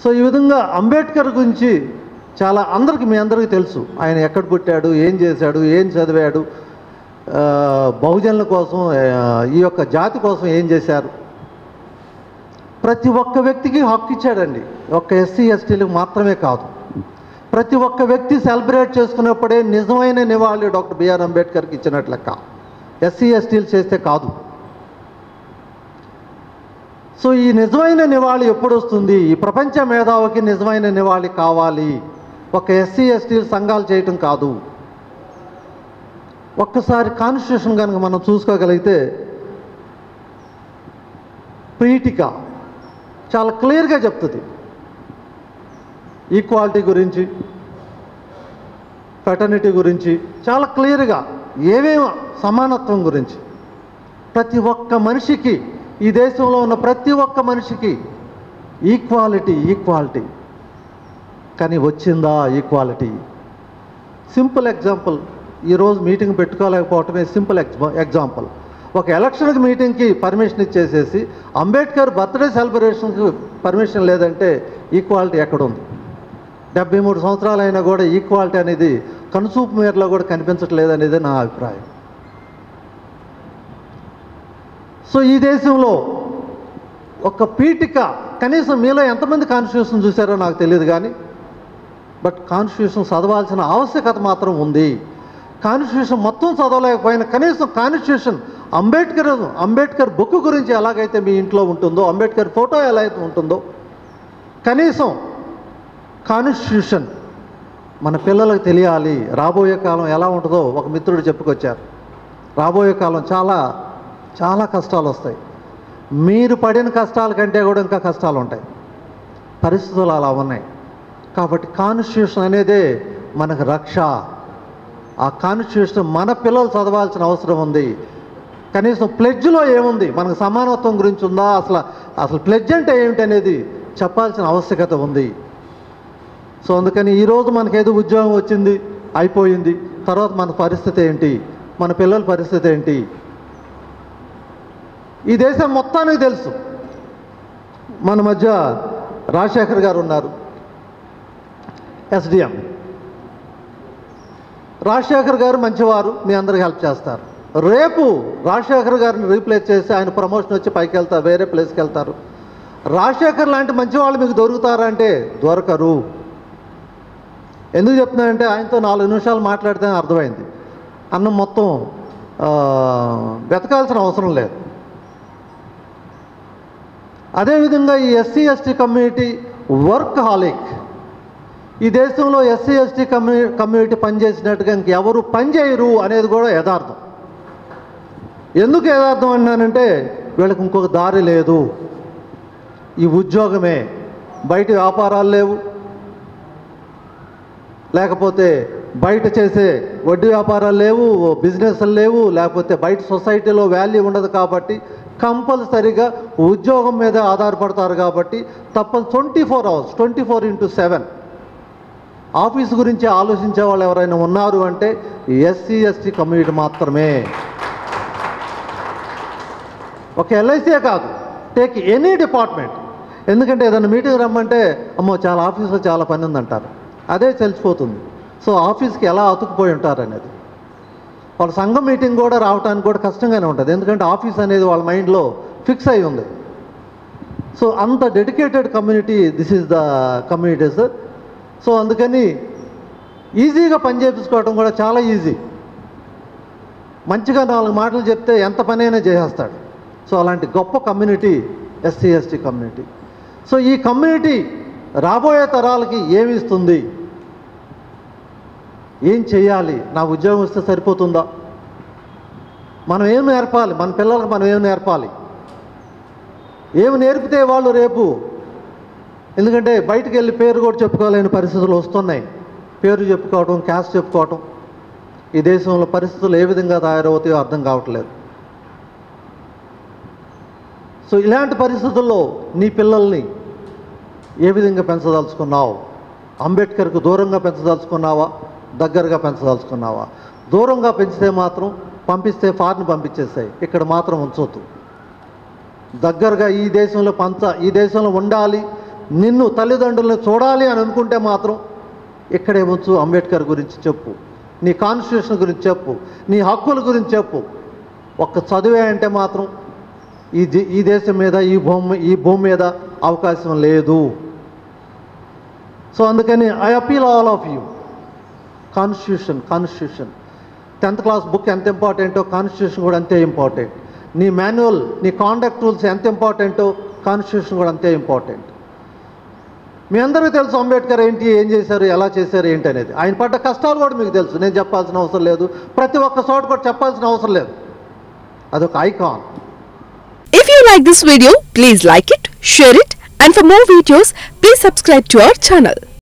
So ఈ విధంగా అంబేద్కర్ గురించి చాలా అందరికి మీ అందరికీ తెలుసు ఆయన ఎక్కడ పుట్టాడు ఏం చేశాడు ఏం చదివాడు ఆ, బహుజనుల కోసం ఆ, ఈ యొక్క జాతి కోసం ఏం చేశారు ప్రతి ఒక్క వ్యక్తికి హక్కు ఇచ్చాడండి ఒక్క ఎస్సీ ఎస్టీలకు మాత్రమే కాదు ప్రతి ఒక్క వ్యక్తి సెలబ్రేట్ చేసుకున్నప్పుడే నిజమైన నివాళి డాక్టర్ బిఆర్ అంబేద్కర్కి ఇచ్చినట్లు లెక్క ఎస్సీ ఎస్టీలు చేస్తే కాదు సో ఈ నిజమైన నివాళి ఎప్పుడు వస్తుంది ఈ ప్రపంచ మేధావికి నిజమైన నివాళి కావాలి ఒక ఎస్సీ ఎస్టీ సంఘాలు చేయటం కాదు ఒక్కసారి కాన్స్టిట్యూషన్ కనుక మనం చూసుకోగలిగితే పీఠిక చాలా క్లియర్గా చెప్తుంది ఈక్వాలిటీ గురించి ఫెటర్నిటీ గురించి చాలా క్లియర్గా ఏమేమి సమానత్వం గురించి ప్రతి ఒక్క మనిషికి ఈ దేశంలో ఉన్న ప్రతి ఒక్క మనిషికి ఈక్వాలిటీ ఈక్వాలిటీ కానీ వచ్చిందా ఈక్వాలిటీ సింపుల్ ఎగ్జాంపుల్ ఈరోజు మీటింగ్ పెట్టుకోలేకపోవటమే సింపుల్ ఎగ్జా ఎగ్జాంపుల్ ఒక ఎలక్షన్కి మీటింగ్కి పర్మిషన్ ఇచ్చేసేసి అంబేద్కర్ బర్త్డే సెలబ్రేషన్కి పర్మిషన్ లేదంటే ఈక్వాలిటీ ఎక్కడుంది డెబ్బై మూడు సంవత్సరాలు అయినా కూడా ఈక్వాలిటీ అనేది కనుసూపు మేరలో కూడా కనిపించట్లేదు అనేది నా అభిప్రాయం సో ఈ దేశంలో ఒక పీఠిక కనీసం మీలో ఎంతమంది కాన్స్టిట్యూషన్ చూసారో నాకు తెలియదు కానీ బట్ కాన్స్టిట్యూషన్ చదవాల్సిన ఆవశ్యకత మాత్రం ఉంది కాన్స్టిట్యూషన్ మొత్తం చదవలేకపోయినా కనీసం కాన్స్టిట్యూషన్ అంబేద్కర్ అంబేద్కర్ బుక్ గురించి ఎలాగైతే మీ ఇంట్లో ఉంటుందో అంబేద్కర్ ఫోటో ఎలా అయితే ఉంటుందో కనీసం కాన్స్టిట్యూషన్ మన పిల్లలకు తెలియాలి రాబోయే కాలం ఎలా ఉంటుందో ఒక మిత్రుడు చెప్పుకొచ్చారు రాబోయే కాలం చాలా చాలా కష్టాలు వస్తాయి మీరు పడిన కష్టాల కంటే కూడా ఇంకా కష్టాలు ఉంటాయి పరిస్థితులు అలా ఉన్నాయి కాబట్టి కాన్స్టిట్యూషన్ అనేదే మనకు రక్ష ఆ కాన్స్టిట్యూషన్ మన పిల్లలు చదవాల్సిన అవసరం ఉంది కనీసం ప్లెడ్జ్లో ఏముంది మనకు సమానత్వం గురించి ఉందా అసలు అసలు ప్లెడ్జ్ అంటే ఏమిటి అనేది చెప్పాల్సిన ఆవశ్యకత ఉంది సో అందుకని ఈరోజు మనకేదో ఉద్యోగం వచ్చింది అయిపోయింది తర్వాత మన పరిస్థితి ఏంటి మన పిల్లల పరిస్థితి ఏంటి ఈ దేశం మొత్తానికి తెలుసు మన మధ్య రాజశేఖర్ గారు ఉన్నారు ఎస్డిఎం రాజశేఖర్ గారు మంచివారు మీ అందరికి హెల్ప్ చేస్తారు రేపు రాజశేఖర్ గారిని రీప్లేస్ చేసి ఆయన ప్రమోషన్ వచ్చి పైకి వెళ్తారు వేరే ప్లేస్కి వెళ్తారు రాజశేఖర్ లాంటి మంచి వాళ్ళు మీకు దొరుకుతారా అంటే దొరకరు ఎందుకు చెప్తున్నానంటే ఆయనతో నాలుగు నిమిషాలు మాట్లాడితే అర్థమైంది అన్నం మొత్తం ఆ, వెతకాల్సిన అవసరం లేదు అదేవిధంగా ఈ SC ST community workaholic ఈ దేశంలో ఎస్సీ ఎస్టీ కమ్యూ కమ్యూనిటీ పనిచేసినట్టుగా ఇంకెవరు పనిచేయరు అనేది కూడా యథార్థం ఎందుకు యథార్థం అన్నానంటే వీళ్ళకి ఇంకొక దారి లేదు ఈ ఉద్యోగమే బయట వ్యాపారాలు లేవు లేకపోతే బయట చేసే వడ్డీ వ్యాపారాలు లేవు బిజినెస్లు లేవు లేకపోతే బయట సొసైటీలో వాల్యూ ఉండదు కాబట్టి కంపల్సరీగా ఉద్యోగం మీద ఆధారపడతారు కాబట్టి తప్ప twenty four hours twenty four into seven office గురించి ఆలోచించే వాళ్ళు ఎవరైనా ఉన్నారు అంటే ఎస్సీ ఎస్టీ కమ్యూనిటీ మాత్రమే ఒక ఎల్ఐసీయే కాదు టేక్ ఎనీ డిపార్ట్మెంట్ ఎందుకంటే ఏదైనా మీటింగ్ రమ్మంటే అమ్మో చాలా ఆఫీస్లో చాలా పని ఉందంటారు అదే తెలిసిపోతుంది సో ఆఫీస్కి ఎలా అతుకుపోయి ఉంటారు అనేది వాళ్ళ సంఘం మీటింగ్ కూడా రావడానికి కూడా కష్టంగానే ఉంటుంది ఎందుకంటే ఆఫీస్ అనేది వాళ్ళ మైండ్లో ఫిక్స్ అయి ఉంది సో అంత dedicated community this is the communities so అందుకని ఈజీగా పని చేపించుకోవడం కూడా చాలా ఈజీ మంచిగా నాలుగు మాటలు చెప్తే ఎంత పనైనా చేసేస్తాడు సో అలాంటి గొప్ప community SC ST community so ఈ కమ్యూనిటీ రాబోయే తరాలకి ఏమి ఇస్తుంది ఏం చేయాలి నా ఉద్యోగం ఇస్తే సరిపోతుందా మనం ఏం నేర్పాలి మన పిల్లలకు మనం ఏం నేర్పాలి ఏమి నేర్పితే వాళ్ళు రేపు ఎందుకంటే బయటికి వెళ్ళి పేరు కూడా చెప్పుకోలేని పరిస్థితులు వస్తున్నాయి పేరు చెప్పుకోవటం క్యాస్ట్ చెప్పుకోవటం ఈ దేశంలో పరిస్థితులు ఏ విధంగా తయారవుతాయో అర్థం కావట్లేదు సో ఇలాంటి పరిస్థితుల్లో నీ పిల్లల్ని ఏ విధంగా పెంచదలుచుకున్నావు అంబేద్కర్కు దూరంగా పెంచదలుచుకున్నావా దగ్గరగా పెంచదలుచుకున్నావా దూరంగా పెంచితే మాత్రం పంపిస్తే ఫారిన్ పంపించేసాయి ఇక్కడ మాత్రం ఉంచొద్దు దగ్గరగా ఈ దేశంలో పంచ ఈ దేశంలో ఉండాలి నిన్ను తల్లిదండ్రులను చూడాలి అని అనుకుంటే మాత్రం ఇక్కడే ఉంచు అంబేద్కర్ గురించి చెప్పు నీ కాన్స్టిట్యూషన్ గురించి చెప్పు నీ హక్కుల గురించి చెప్పు ఒక్క చదివే అంటే మాత్రం ఈ జీ- ఈ దేశం మీద ఈ భూమి ఈ భూమి మీద అవకాశం లేదు సో అందుకని I appeal all of you constitution constitution tenth class book ఎంత ఇంపార్టెంటో కాన్స్టిట్యూషన్ కూడా అంతే ఇంపార్టెంట్ నీ మాన్యువల్ నీ కాండక్ట్ రూల్స్ ఎంత ఇంపార్టెంటో కాన్స్టిట్యూషన్ కూడా అంతే ఇంపార్టెంట్ మీ అందరికీ తెలుసు అంబేద్కర్ ఏంటి ఏం చేశారు ఎలా చేశారు ఏంటి అనేది ఆయన పడ్డ కష్టాలు కూడా మీకు తెలుసు నేను చెప్పాల్సిన అవసరం లేదు ప్రతి ఒక్క చోట కూడా చెప్పాల్సిన అవసరం లేదు అదొక icon If you like this video, please like it, share it, and for more videos, please subscribe to our channel.